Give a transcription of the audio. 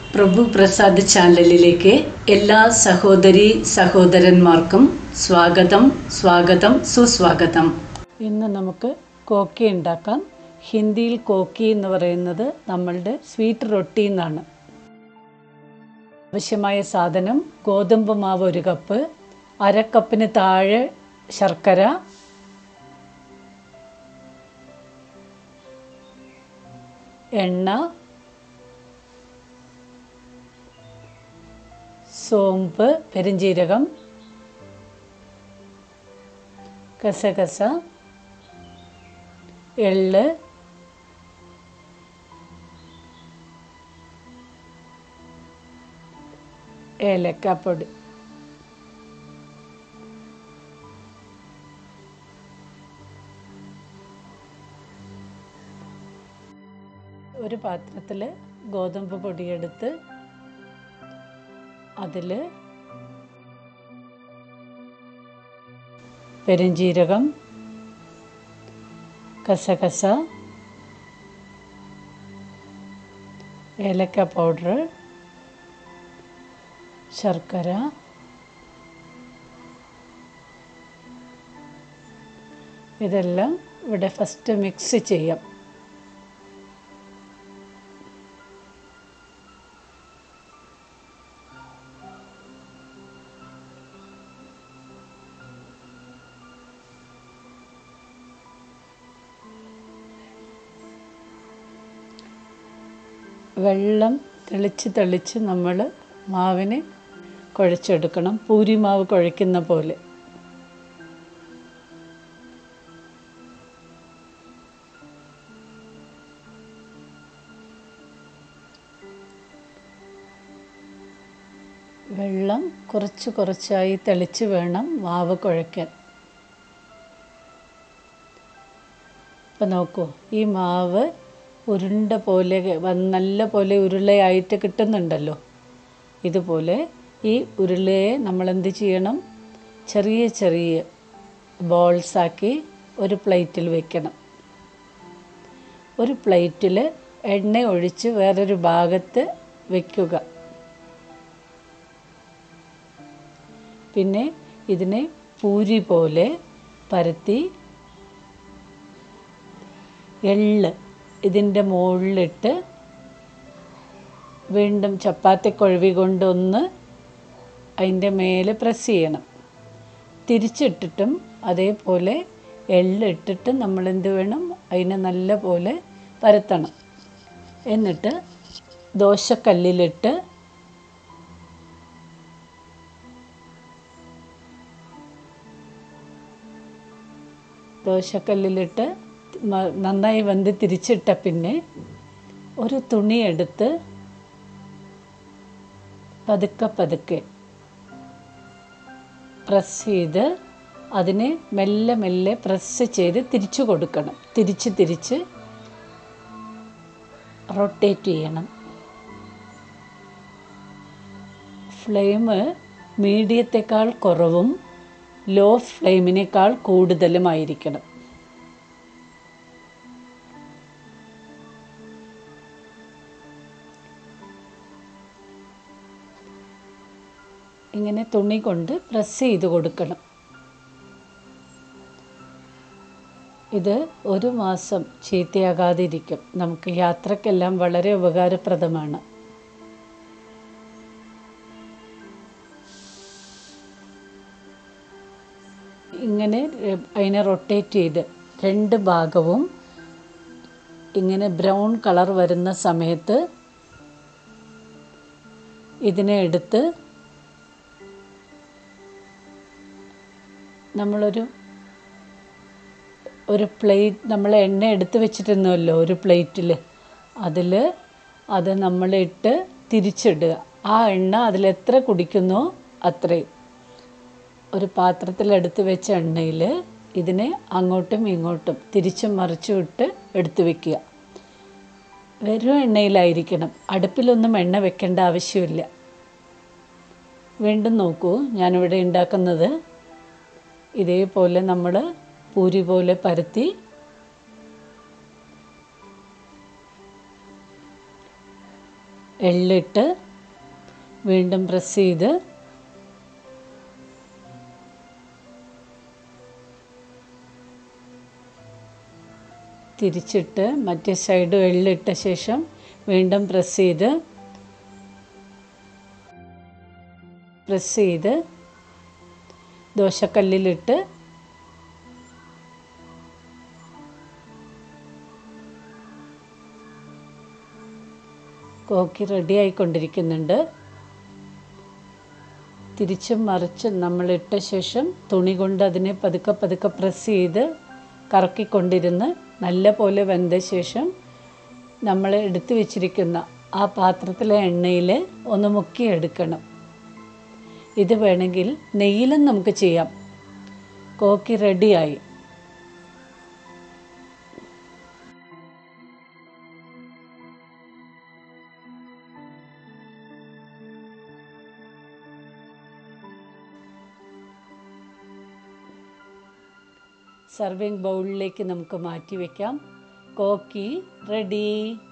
പ്രഭു പ്രസാദ് ചാനലിലേക്ക് എല്ലാ സഹോദരി സഹോദരന്മാർക്കും സ്വാഗതം സ്വാഗതം സുസ്വാഗതം ഇന്ന് നമുക്ക് കോക്കി ഉണ്ടാക്കാം ഹിന്ദിയിൽ കോക്കി എന്ന് പറയുന്നത് നമ്മളുടെ സ്വീറ്റ് റൊട്ടി എന്നാണ് ആവശ്യമായ സാധനം ഗോതമ്പ് മാവ് ഒരു കപ്പ് അര കപ്പിന് താഴെ ശർക്കര എണ്ണ സോമ്പ് പെരിഞ്ജീരകം കസകസ എള്ള് ഏലക്കാപ്പൊടി ഒരു പാത്രത്തിൽ ഗോതമ്പ് പൊടിയെടുത്ത് അതിൽ പെരുംജീരകം കസകസ ഏലക്ക പൗഡർ ശർക്കര ഇതെല്ലാം ഇവിടെ ഫസ്റ്റ് മിക്സ് ചെയ്യാം വെള്ളം തെളിച്ച് തെളിച്ച് നമ്മൾ മാവിനെ കുഴച്ചെടുക്കണം പൂരി മാവ് കുഴയ്ക്കുന്ന പോലെ വെള്ളം കുറച്ച് കുറച്ചായി തെളിച്ച് വേണം മാവ് കുഴയ്ക്കാൻ ഇപ്പം നോക്കൂ ഈ മാവ് ഉരുണ്ട പോലെ വന്ന് നല്ല പോലെ ഉരുളയായിട്ട് കിട്ടുന്നുണ്ടല്ലോ ഇതുപോലെ ഈ ഉരുളയെ നമ്മൾ എന്ത് ചെയ്യണം ചെറിയ ചെറിയ ബോൾസാക്കി ഒരു പ്ലേറ്റിൽ വെക്കണം ഒരു പ്ലേറ്റിൽ എണ്ണ ഒഴിച്ച് വേറൊരു ഭാഗത്ത് വയ്ക്കുക പിന്നെ ഇതിനെ പൂരി പോലെ പരത്തി എള്ള് ഇതിൻ്റെ മുകളിലിട്ട് വീണ്ടും ചപ്പാത്തി കുഴവി കൊണ്ടൊന്ന് അതിൻ്റെ മേലെ പ്രസ് ചെയ്യണം തിരിച്ചിട്ടിട്ടും അതേപോലെ എള്ളിട്ടിട്ട് നമ്മൾ എന്ത് വേണം അതിനെ നല്ല പോലെ പരത്തണം എന്നിട്ട് ദോശക്കല്ലിലിട്ട് ദോശക്കല്ലിലിട്ട് നന്നായി വെന്ത് തിരിച്ചിട്ട പിന്നെ ഒരു തുണി എടുത്ത് പതുക്കെ പതുക്കെ പ്രസ് ചെയ്ത് അതിനെ മെല്ലെ മെല്ലെ പ്രസ് ചെയ്ത് തിരിച്ചു കൊടുക്കണം തിരിച്ച് തിരിച്ച് റൊട്ടേറ്റ് ചെയ്യണം ഫ്ലെയിം മീഡിയത്തേക്കാൾ കുറവും ലോ ഫ്ലെയിമിനേക്കാൾ കൂടുതലുമായിരിക്കണം ഇങ്ങനെ തുണി കൊണ്ട് പ്രസ് ചെയ്ത് കൊടുക്കണം ഇത് ഒരു മാസം ചീത്തയാകാതിരിക്കും നമുക്ക് യാത്രക്കെല്ലാം വളരെ ഉപകാരപ്രദമാണ് ഇങ്ങനെ അതിനെ റൊട്ടേറ്റ് ചെയ്ത് രണ്ട് ഭാഗവും ഇങ്ങനെ ബ്രൗൺ കളർ വരുന്ന സമയത്ത് ഇതിനെ എടുത്ത് നമ്മളൊരു ഒരു പ്ലേറ്റ് നമ്മൾ എണ്ണ എടുത്ത് വെച്ചിട്ടുണ്ടല്ലോ ഒരു പ്ലേറ്റിൽ അതിൽ അത് നമ്മളിട്ട് തിരിച്ചിടുക ആ എണ്ണ അതിലെത്ര കുടിക്കുന്നോ അത്രയും ഒരു പാത്രത്തിലെടുത്ത് വെച്ച എണ്ണയിൽ ഇതിനെ അങ്ങോട്ടും ഇങ്ങോട്ടും തിരിച്ചും മറിച്ചും ഇട്ട് എടുത്ത് വെക്കുക വെറും എണ്ണയിലായിരിക്കണം അടുപ്പിലൊന്നും എണ്ണ വെക്കേണ്ട ആവശ്യമില്ല വീണ്ടും നോക്കൂ ഞാനിവിടെ ഉണ്ടാക്കുന്നത് ഇതേപോലെ നമ്മൾ പൂരി പോലെ പരത്തി എള്ളിട്ട് വീണ്ടും പ്രസ് ചെയ്ത് തിരിച്ചിട്ട് മറ്റേ സൈഡ് എള്ളിട്ട ശേഷം വീണ്ടും പ്രസ് ചെയ്ത് പ്രസ് ചെയ്ത് ദോശക്കല്ലിലിട്ട് കോക്കി റെഡി ആയിക്കൊണ്ടിരിക്കുന്നുണ്ട് തിരിച്ചും മറിച്ചും നമ്മൾ ഇട്ട ശേഷം തുണി കൊണ്ട് അതിനെ പതുക്കെ പതുക്കെ പ്രസ് ചെയ്ത് കറക്കിക്കൊണ്ടിരുന്ന് നല്ല പോലെ വെന്ത ശേഷം നമ്മൾ എടുത്തു വെച്ചിരിക്കുന്ന ആ പാത്രത്തിലെ എണ്ണയിൽ ഒന്ന് മുക്കിയെടുക്കണം ഇത് വേണമെങ്കിൽ നെയ്യിലും നമുക്ക് ചെയ്യാം കോക്കി റെഡിയായി സർവിങ് ബൗളിലേക്ക് നമുക്ക് മാറ്റി വയ്ക്കാം കോക്കി റെഡി